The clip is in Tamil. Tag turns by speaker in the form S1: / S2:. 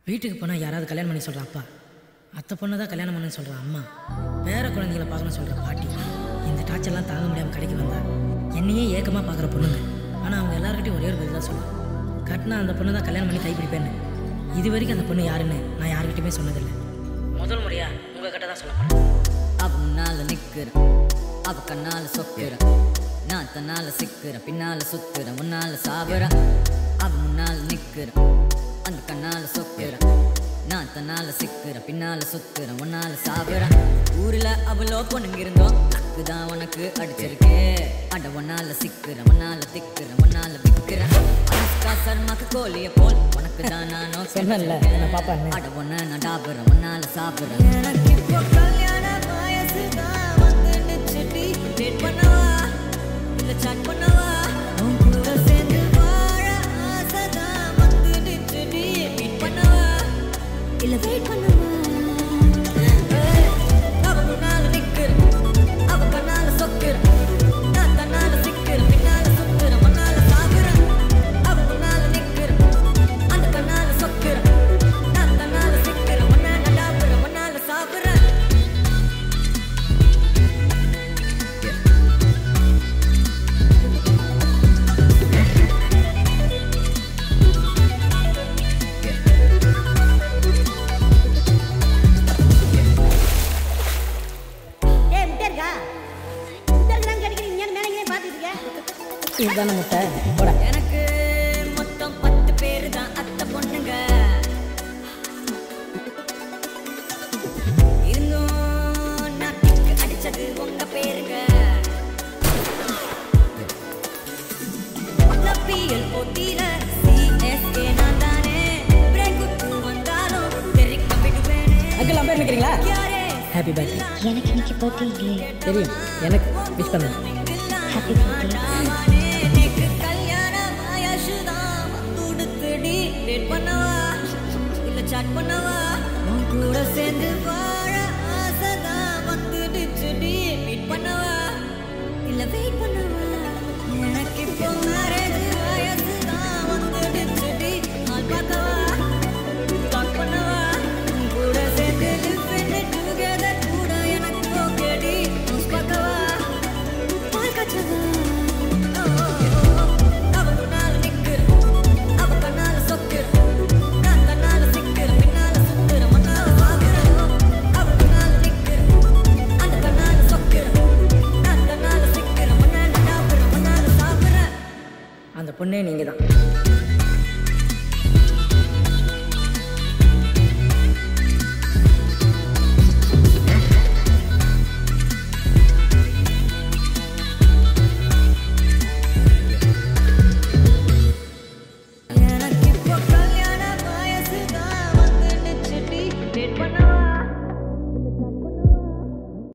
S1: வீட்டுக்கு போனால் யாராவது கல்யாணம் பண்ணி சொல்கிற அப்பா அத்தை பொண்ணை தான் கல்யாணம் பண்ண சொல்கிற அம்மா பேர குழந்தைகளை பார்க்கணும் சொல்கிற பாட்டி இந்த டார்ச்சர்லாம் தாங்க முடியாமல் கடைக்கு வந்தா என்னையே ஏக்கமாக பார்க்குற பொண்ணுங்க ஆனால் அவங்க எல்லாருக்கிட்டையும் ஒரே ஒரு பதில் தான் சொல்லுவேன் கட்டினா அந்த பொண்ணை தான் கல்யாணம் பண்ணி கைப்பிடிப்பேன்னு இது வரைக்கும் அந்த பொண்ணு யாருன்னு நான் யாருக்கிட்டையுமே சொன்னதில்லை முதல் முறையாக உங்கள் கிட்ட தான் சொல்ல போகிறேன்
S2: அவ முன்னால நிக்கிறேன் அவ கண்ணால சொக்குறேன் நான் தன்னால சிக்கிறேன் பின்னால சுத்துறேன் முன்னால சாவுறேன் அவ முன்னால நிக்கிறேன் அந்த கண்ணால சொக்குறேன் நான் தன்னால சிக்கிறேன் பின்னால சுத்துறேன் முன்னால சாவுறேன் ஊர்ல அவ்வளோ பொண்ணுங்க இருந்தோம் தான் உனக்கு அடிச்சிருக்கே அட ஒன்னால சிக்கிறேன் முன்னால திக்கிறேன் முன்னால விக்கிறேன் அனுஷ்கா சர்மாக்கு கோழிய போல் உனக்கு தான் நானும்
S1: சொன்னேன்ல, என்னை பாப்பான்னு.
S2: அட ஒன்ன நான் டாபுறேன் முன்னால சாப்பிடுறேன் எனக்கு இப்போ கல்யாண வயசுதான் வந்துடுச்சுடி. Wait பண்ணவா? இல்ல chat பண்ணவா? உன் கூட சேர்ந்து வாழ ஆசைதான் வந்துடுச்சுடி. Meet பண்ணவா? இல்ல wait பண்ணவா? ஏய், அவ முன்னால நிக்கிறேன். அவ கண்ணால சொக்கிறேன். நான் தன்னால சிக்கிறேன். பின்னால சுத்துறேன். முன்னால சாகுறேன். அவ முன்னால நிக்கிறேன். அந்த கண்ணால சொக்கிறேன். நான் தன்னால சிக்கிறேன். முன்னால டாபுறேன். முன்னால சாகுறேன்.
S3: ஏய் முட்டை இருக்கா முட்டை இருக்குதான்னு கேட்டுக்கிறீங்க இங்கே மேலே இங்கே பார்த்துட்டு இருக்க
S1: இதுதானே முட்டை போட
S2: எனக்கு மொத்தம் பத்து பேரு தான் அத்தை பொண்ணுங்க இருந்தும் நான் டிக்கு அடிச்சது உங்க பேருங்க பிஎல் போட்டியில சிஎஸ்கே நான் தானே பிரேக்குக்கு வந்தாலும் தெரிக்க விடுவேனே
S1: அங்கிள் அம்பேர் நிற்கிறீங்களா
S2: யாரே
S1: ஹாப்பி பர்த்டே
S3: எனக்கு இன்னைக்கு பர்த்டே இல்லையே
S1: தெரியும் எனக்கு விஷ் பண்ணுங்க
S3: ஹாப்பி பர்த்டே
S2: எனக்கு கல்யாணம் ஆயாஷுதான் வந்துடுத்துடி டேட் பண்ணவா இல்ல சாட் பண்ணவா உன் கூட சேர்ந்து வாழ ஆசைதான் வந்துடுச்சுடி மீட் பண்ணவா இல்ல வெயிட் பண்ணவா எனக்கு இப்போ மேரேஜ் வயசுதான் வந்துடுச்சுடி நாள் பார்க்கவா ஸ்டார்ட் பண்ணவா உன் கூட சேர்ந்து live in it together கூட எனக்கு ஓகேடி நியூஸ் பார்க்கவா பால் காய்ச்சவா அவ முன்னால நிக்கிறேன் அவ கண்ணால சொக்கிறேன் நான் தன்னால சிக்கிறேன் பின்னால சுத்துறேன் முன்னால சாகுறேன் அவ முன்னால நிக்கிறேன் அந்த கண்ணால சொக்கிறேன் நான் தன்னால சிக்கிறேன் முன்னால டாபுறேன் முன்னால சாகுறேன்
S1: அந்த பொண்ணே நீங்கள் தான்